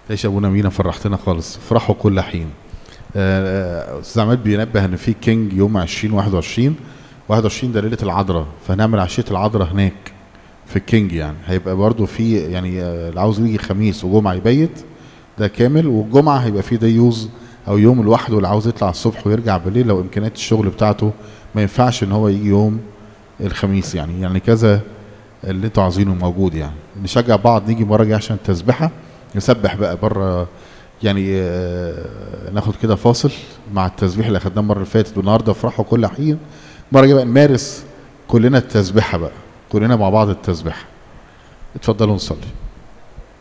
ايش ابونا مينا فرحتنا خالص افرحوا كل حين آه، آه، استاذ عماد بينبه ان في كينج يوم 20 21 21 ده ليله العذراء فهنعمل عشيه العذراء هناك في الكينج يعني هيبقى برضو في يعني آه، اللي عاوز يجي خميس وجمعه يبيت ده كامل والجمعه هيبقى في ديوز او يوم لوحده اللي عاوز يطلع الصبح ويرجع بالليل لو امكانيات الشغل بتاعته ما ينفعش ان هو يجي يوم الخميس يعني يعني كذا اللي انتوا عاوزينه موجود يعني نشجع بعض نيجي مره جايه عشان التسبيحه نسبح بقى بره يعني آه، ناخد كده فاصل مع التسبيح اللي اخدناه المره اللي فاتت والنهارده افرحوا كل حين المره الجايه بقى نمارس كلنا التسبيحه بقى كلنا مع بعض التسبيحه اتفضلوا نصلي